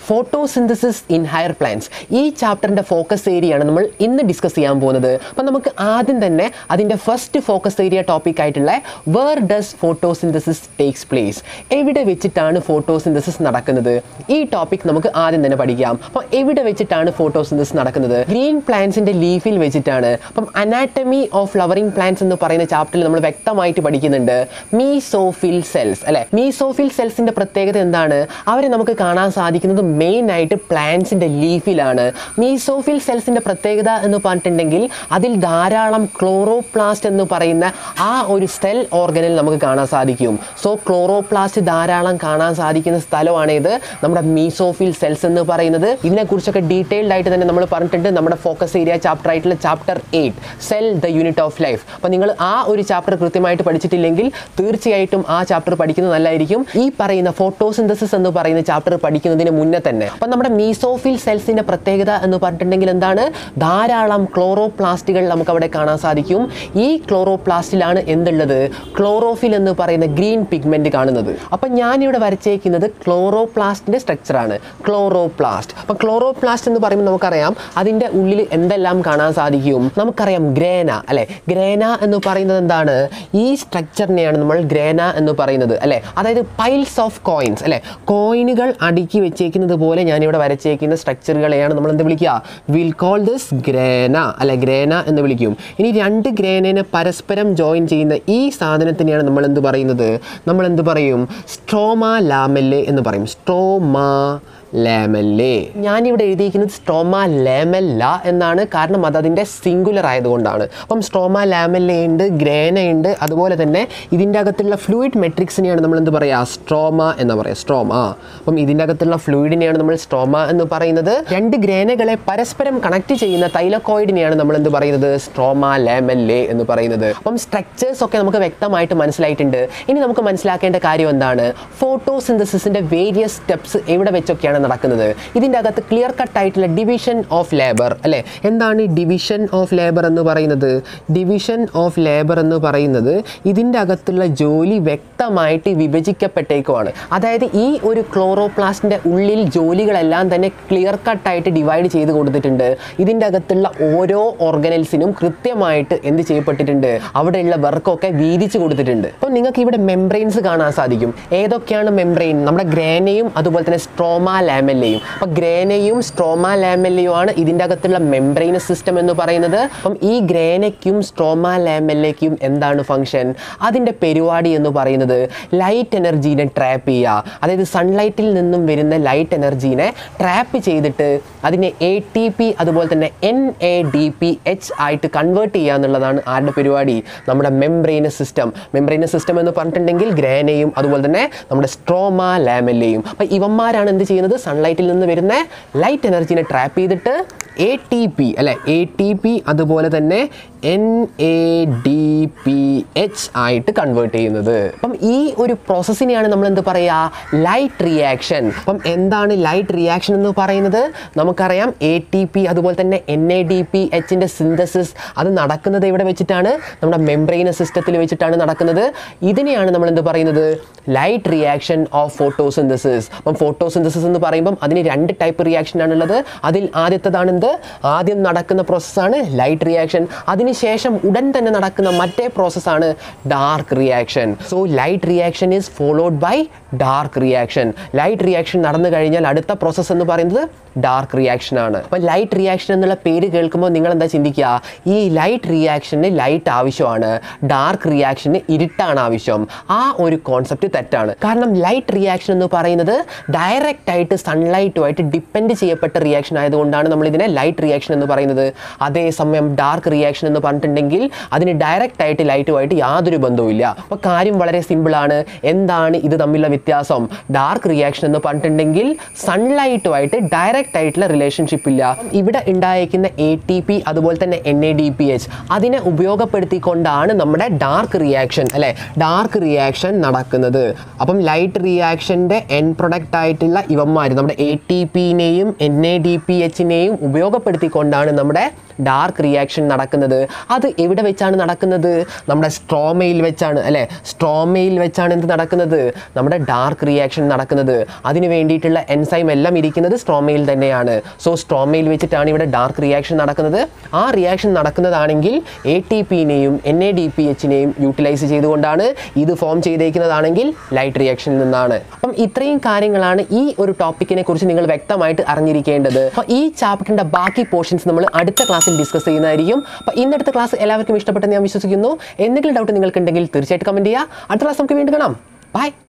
photosynthesis in higher plants ഈ ചാപ്റ്ററിൻ്റെ focus ഏരിയയാണ് നമ്മൾ ഇന്ന് ഡിസ്കസ് ചെയ്യാൻ പോകുന്നത് അപ്പം നമുക്ക് ആദ്യം തന്നെ അതിൻ്റെ ഫസ്റ്റ് ഫോക്കസ് ഏരിയ ടോപ്പിക് ആയിട്ടുള്ള where does photosynthesis takes place എവിടെ വെച്ചിട്ടാണ് ഫോട്ടോസിന്തസിസ് നടക്കുന്നത് ഈ ടോപ്പിക് നമുക്ക് ആദ്യം തന്നെ പഠിക്കാം അപ്പം എവിടെ വെച്ചിട്ടാണ് ഫോട്ടോസിന്തസിസ് നടക്കുന്നത് ഗ്രീൻ പ്ലാന്റ്സിൻ്റെ ലീഫിൽ വെച്ചിട്ടാണ് അപ്പം അനാറ്റമി ഓഫ് ഫ്ലവറിംഗ് പ്ലാന്റ്സ് എന്ന് പറയുന്ന ചാപ്റ്ററിൽ നമ്മൾ വ്യക്തമായിട്ട് പഠിക്കുന്നുണ്ട് മീസോഫിൽ സെൽസ് അല്ലെ മീസോഫിൽ സെൽസിന്റെ പ്രത്യേകത എന്താണ് അവരെ നമുക്ക് കാണാൻ സാധിക്കുന്നത് മെയിൻ ആയിട്ട് പ്ലാന്റ്സിന്റെ ലീഫിലാണ് മീസോഫിൽ സെൽസിന്റെ പ്രത്യേകത എന്ന് പറഞ്ഞിട്ടുണ്ടെങ്കിൽ അതിൽ ധാരാളം ക്ലോറോപ്ലാസ്റ്റ് എന്ന് പറയുന്ന ആ ഒരു സെൽ ഓർഗനിൽ നമുക്ക് കാണാൻ സാധിക്കും സോ ക്ലോറോപ്ലാസ്റ്റ് ധാരാളം കാണാൻ സാധിക്കുന്ന സ്ഥലമാണ് ഇത് നമ്മുടെ മീസോഫിൽ സെൽസ് എന്ന് പറയുന്നത് ഇതിനെക്കുറിച്ചൊക്കെ ഡീറ്റെയിൽഡ് ആയിട്ട് തന്നെ നമ്മൾ പറഞ്ഞിട്ടുണ്ട് നമ്മുടെ ഫോക്കസ് ഏരിയ ചാപ്റ്റർ ആയിട്ടുള്ള chapter eight cell the unit of life അപ്പോൾ നിങ്ങൾ ആ ഒരു ചാപ്റ്റർ കൃത്യമായിട്ട് പഠിച്ചിട്ടില്ലെങ്കിൽ തീർച്ചയായിട്ടും ആ ചാപ്റ്റർ പഠിക്കുന്നത് നല്ലതായിരിക്കും ഈ പറയുന്ന ഫോട്ടോസിന്തസിസ് എന്ന് പറയുന്ന ചാപ്റ്റർ പഠിക്കുന്നതിന് മുന്നേ തന്നെ അപ്പം നമ്മുടെ മീസോഫിൽ സെൽസിന്റെ പ്രത്യേകത എന്ന് പറഞ്ഞിട്ടുണ്ടെങ്കിൽ എന്താണ് ധാരാളം ക്ലോറോപ്ലാസ്റ്റുകൾ നമുക്ക് അവിടെ കാണാൻ സാധിക്കും ഈ ക്ലോറോപ്ലാസ്റ്റിലാണ് എന്തുള്ളത് ക്ലോറോഫിൽ എന്ന് പറയുന്ന ഗ്രീൻ പിഗ്മെന്റ് കാണുന്നത് അപ്പം ഞാനിവിടെ വരച്ചേക്കുന്നത് ക്ലോറോപ്ലാസ്റ്റിന്റെ സ്ട്രക്ചറാണ് ക്ലോറോപ്ലാസ്റ്റ് അപ്പം ക്ലോറോപ്ലാസ്റ്റ് എന്ന് പറയുമ്പോൾ നമുക്കറിയാം അതിൻ്റെ ഉള്ളിൽ എന്തെല്ലാം കാണാൻ സാധിക്കും നമുക്കറിയാം ഗ്രേന അല്ലെ ഗ്രേന എന്ന് പറയുന്നത് എന്താണ് ഈ സ്ട്രക്ചറിനെയാണ് നമ്മൾ ഗ്രേന എന്ന് പറയുന്നത് അല്ലെ അതായത് പൈൽസ് ഓഫ് കോയിൻസ് അല്ലെ കോയിനുകൾ അടുക്കി വെച്ചേക്കുന്നത് പോലെ ഞാനിവിടെ വരച്ചേക്കുന്ന സ്ട്രക്ചറുകളെയാണ് നമ്മൾ എന്ത് വിളിക്കുക വിൽ കോൾ ദിസ് ഗ്രേന അല്ലെ ഗ്രേന എന്ന് വിളിക്കും ഇനി രണ്ട് ഗ്രേനനെ പരസ്പരം ജോയിൻ ചെയ്യുന്ന ഈ സാധനത്തിനെയാണ് നമ്മൾ എന്ത് പറയുന്നത് നമ്മൾ എന്ത് പറയും സ്ട്രോമ ലാമെല്ലെ എന്ന് പറയും സ്ട്രോമ ലാമെല്ലെ ഞാനിവിടെ എഴുതിയിരിക്കുന്നത് സ്ട്രോമ ലാമെല്ല എന്നാണ് കാരണം അത് അതിൻ്റെ സിംഗുലർ ആയതുകൊണ്ടാണ് അപ്പം സ്ട്രോമ ലാമെല്ല ഉണ്ട് ഗ്രേന ഉണ്ട് അതുപോലെ തന്നെ ഇതിൻ്റെ അകത്തുള്ള ഫ്ലൂയിഡ് മെട്രിക്സിനെയാണ് നമ്മൾ എന്ത് പറയുക സ്ട്രോമ എന്ന് പറയുക സ്ട്രോമ അപ്പം ഇതിൻ്റെ അകത്തുള്ള ഫ്ലൂയിഡിനെയാണ് നമ്മൾ സ്ട്രോമ എന്ന് പറയുന്നത് രണ്ട് ഗ്രേനകളെ പരസ്പരം കണക്ട് ചെയ്യുന്ന തൈലക്കോയിഡിനെയാണ് നമ്മൾ എന്ത് പറയുന്നത് സ്ട്രോമ ലാമെല്ലെ എന്ന് പറയുന്നത് അപ്പം സ്ട്രക്ചേഴ്സ് ഒക്കെ നമുക്ക് വ്യക്തമായിട്ട് മനസ്സിലായിട്ടുണ്ട് ഇനി നമുക്ക് മനസ്സിലാക്കേണ്ട കാര്യം എന്താണ് ഫോട്ടോസിന്തസിന്റെ വേരിയസ് സ്റ്റെപ്സ് എവിടെ വെച്ചൊക്കെയാണ് നടക്കുന്നത് ഇതിൻ്റെ അകത്ത് ക്ലിയർ കട്ട് ആയിട്ടുള്ള ഡിവിഷൻ ഓഫ് ലേബർ അല്ലേ എന്താണ് ഡിവിഷൻ ഓഫ് ലേബർ എന്ന് പറയുന്നത് ഡിവിഷൻ ഓഫ് ലേബർ എന്ന് പറയുന്നത് ഇതിൻ്റെ അകത്തുള്ള ജോലി വ്യക്തമായിട്ട് വിഭജിക്കപ്പെട്ടേക്കുമാണ് അതായത് ഈ ഒരു ക്ലോറോപ്ലാസ്റ്റിൻ്റെ ഉള്ളിൽ ജോലികളെല്ലാം തന്നെ ക്ലിയർ കട്ടായിട്ട് ഡിവൈഡ് ചെയ്ത് കൊടുത്തിട്ടുണ്ട് ഇതിൻ്റെ അകത്തുള്ള ഓരോ ഓർഗനൽസിനും കൃത്യമായിട്ട് എന്ത് ചെയ്യപ്പെട്ടിട്ടുണ്ട് അവിടെയുള്ള വർക്കൊക്കെ വീതിച്ച് കൊടുത്തിട്ടുണ്ട് അപ്പം നിങ്ങൾക്ക് ഇവിടെ മെംബ്രെയിൻസ് കാണാൻ സാധിക്കും ഏതൊക്കെയാണ് മെംബ്രെയിൻ നമ്മുടെ ഗ്രേനയും അതുപോലെ തന്നെ സ്ട്രോമ ലാമെല്ലയും അപ്പം ഗ്രേനയും സ്ട്രോമ ലാമെല്ലയും ആണ് ഇതിൻ്റെ അകത്തുള്ള മെംബ്രെയിൻ സിസ്റ്റം എന്ന് പറയുന്നത് അപ്പം ഈ ഗ്രേനയ്ക്കും സ്ട്രോമ ലാമെല്ലയ്ക്കും എന്താണ് ഫംഗ്ഷൻ അതിൻ്റെ പരിപാടി എന്ന് പറയുന്നത് ലൈറ്റ് എനർജീനെ ട്രാപ്പ് ചെയ്യുക അതായത് സൺലൈറ്റിൽ നിന്നും വരുന്ന ലൈറ്റ് എനർജീനെ ട്രാപ്പ് ചെയ്തിട്ട് അതിനെ എ ടി പി അതുപോലെ തന്നെ N A D P H ആയിട്ട് കൺവേർട്ട് ചെയ്യുക എന്നുള്ളതാണ് ആരുടെ പരിപാടി നമ്മുടെ മെംബ്രെയിൻ സിസ്റ്റം മെംബ്രെയിൻ സിസ്റ്റം എന്ന് പറഞ്ഞിട്ടുണ്ടെങ്കിൽ ഗ്രേനയും അതുപോലെ തന്നെ നമ്മുടെ സ്ട്രോമ ലാമെല്ലയും അപ്പം ഇവന്മാരാണ് എന്ത് ചെയ്യുന്നത് സൺലൈറ്റിൽ നിന്ന് വരുന്ന ലൈറ്റ് എനർജീനെ ട്രാപ്പ് ചെയ്തിട്ട് എ ടി പി അല്ലെ എ ടി പി അതുപോലെ തന്നെ N A D P H ആയിട്ട് കൺവേർട്ട് ചെയ്യുന്നത് അപ്പം ഈ ഒരു പ്രോസസ്സിനെയാണ് നമ്മൾ എന്ത് പറയുക ലൈറ്റ് റിയാക്ഷൻ അപ്പം എന്താണ് ലൈറ്റ് റിയാക്ഷൻ എന്ന് പറയുന്നത് നമുക്കറിയാം എ ടി പി അതുപോലെ തന്നെ എൻ എ ഡി പി എച്ചിൻ്റെ സിന്തസിസ് അത് നടക്കുന്നത് ഇവിടെ വെച്ചിട്ടാണ് നമ്മുടെ മെംബ്രെയിൻ സിസ്റ്റത്തിൽ വെച്ചിട്ടാണ് നടക്കുന്നത് ഇതിനെയാണ് നമ്മൾ എന്ത് പറയുന്നത് ലൈറ്റ് റിയാക്ഷൻ ഓഫ് ഫോട്ടോസിന്തസിസ് അപ്പം ഫോട്ടോസിന്തസിസ് എന്ന് പറയുമ്പം അതിന് രണ്ട് ടൈപ്പ് റിയാക്ഷൻ ആണുള്ളത് അതിൽ ആദ്യത്തേതാണ് എന്ത് ആദ്യം നടക്കുന്ന പ്രോസസ്സാണ് ലൈറ്റ് റിയാക്ഷൻ അതിനുശേഷം ഉടൻ തന്നെ നടക്കുന്ന മറ്റേ പ്രോസസ്സാണ് dark reaction so light reaction is followed by dark reaction light reaction നടന്നു കഴിഞ്ഞാൽ അടുത്ത പ്രോസസ്സ് എന്ന് പറയുന്നത് ഡാർക്ക് റിയാക്ഷൻ ആണ് അപ്പം ലൈറ്റ് റിയാക്ഷൻ എന്നുള്ള പേര് കേൾക്കുമ്പോൾ നിങ്ങൾ എന്താ ചിന്തിക്കുക ഈ ലൈറ്റ് റിയാക്ഷന് ലൈറ്റ് ആവശ്യമാണ് ഡാർക്ക് റിയാക്ഷന് ഇരുട്ടാണ് ആവശ്യം ആ ഒരു കോൺസെപ്റ്റ് തെറ്റാണ് കാരണം ലൈറ്റ് റിയാക്ഷൻ എന്ന് പറയുന്നത് ഡയറക്റ്റ് ആയിട്ട് സൺലൈറ്റുമായിട്ട് ഡിപ്പെൻഡ് ചെയ്യപ്പെട്ട റിയാക്ഷൻ ആയതുകൊണ്ടാണ് നമ്മൾ ഇതിനെ ലൈറ്റ് റിയാക്ഷൻ എന്ന് പറയുന്നത് അതേസമയം ഡാർക്ക് റിയാക്ഷൻ എന്ന് പറഞ്ഞിട്ടുണ്ടെങ്കിൽ അതിന് ഡയറക്റ്റ് ആയിട്ട് ലൈറ്റുമായിട്ട് യാതൊരു ബന്ധവുമില്ല അപ്പോൾ കാര്യം വളരെ സിമ്പിളാണ് എന്താണ് ഇത് തമ്മിലുള്ള വ്യത്യാസം ഡാർക്ക് റിയാക്ഷൻ എന്ന് പറഞ്ഞിട്ടുണ്ടെങ്കിൽ സൺലൈറ്റുമായിട്ട് ഡയറക്റ്റ് ആയിട്ടുള്ള റിലേഷൻഷിപ്പ് ഇല്ല ഇവിടെ ഉണ്ടായിരിക്കുന്ന എ ടി പി അതുപോലെ തന്നെ N A D P H അതിനെ ഉപയോഗപ്പെടുത്തിക്കൊണ്ടാണ് നമ്മുടെ ഡാർക്ക് റിയാക്ഷൻ അല്ലെ ഡാർക്ക് റിയാക്ഷൻ നടക്കുന്നത് അപ്പം ലൈറ്റ് റിയാക്ഷൻ്റെ എൻ പ്രൊഡക്റ്റ് ആയിട്ടുള്ള ഇവന്മാർ നമ്മുടെ എ ടി പിന്നെയും എൻ എ ഡി പി എച്ചിനെയും ഉപയോഗപ്പെടുത്തിക്കൊണ്ടാണ് നമ്മുടെ ഡാർക്ക് റിയാക്ഷൻ നടക്കുന്നത് അത് എവിടെ വെച്ചാണ് നടക്കുന്നത് നമ്മുടെ സ്ട്രോമയിൽ വെച്ചാണ് അല്ലേ സ്ട്രോമയിൽ വെച്ചാണ് എന്ത് നടക്കുന്നത് നമ്മുടെ ഡാർക്ക് റിയാക്ഷൻ നടക്കുന്നത് അതിന് വേണ്ടിയിട്ടുള്ള എൻസൈം എല്ലാം ഇരിക്കുന്നത് സ്ട്രോമയിൽ തന്നെയാണ് സോ സ്ട്രോമയിൽ വെച്ചിട്ടാണ് ഇവിടെ ഡാർക്ക് റിയാക്ഷൻ നടക്കുന്നത് ആ റിയാക്ഷൻ നടക്കുന്നതാണെങ്കിൽ എ ടി പിന്നെയും എൻ എ ഡി പി എച്ചിനെയും യൂട്ടിലൈസ് ചെയ്തുകൊണ്ടാണ് ഇത് ഫോം ചെയ്തേക്കുന്നതാണെങ്കിൽ ലൈറ്റ് റിയാക്ഷനിൽ നിന്നാണ് അപ്പം ഇത്രയും കാര്യങ്ങളാണ് ഈ ഒരു ടോപ്പിക്കിനെ കുറിച്ച് നിങ്ങൾ വ്യക്തമായിട്ട് അറിഞ്ഞിരിക്കേണ്ടത് അപ്പോൾ ഈ ചാപ്റ്ററിൻ്റെ ബാക്കി പോർഷൻസ് നമ്മൾ അടുത്ത ക്ലാസ്സിൽ ഡിസ്കസ് ചെയ്യുന്നതായിരിക്കും അപ്പോൾ ഇന്നത്തെ ക്ലാസ് എല്ലാവർക്കും ഇഷ്ടപ്പെട്ടെന്ന് ഞാൻ വിശ്വസിക്കുന്നു എന്തെങ്കിലും ഡൗട്ട് നിങ്ങൾക്കുണ്ടെങ്കിൽ തീർച്ചയായിട്ടും കമൻറ്റ് ചെയ്യുക അടുത്ത ക്ലാസ് നമുക്ക് വീണ്ടും കാണാം ബൈ